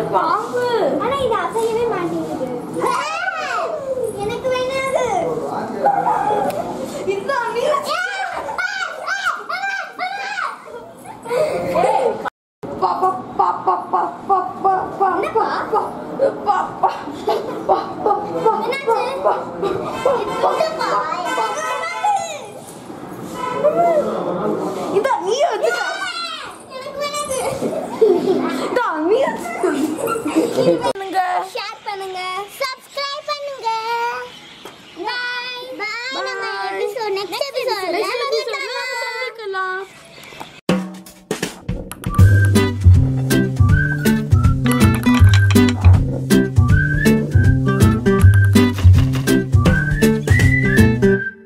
பாம்பு ஆனா இது அசையவே மாட்டேங்குது எனக்கு வேணாது இந்த நீ பா பா பா பா பா பா பா பா என்னப்பா? பா பா பா பா பா பா என்னாச்சு? பா இதா நீ வச்சுக்க எனக்கு வேணாது இதா நீ வச்சுக்க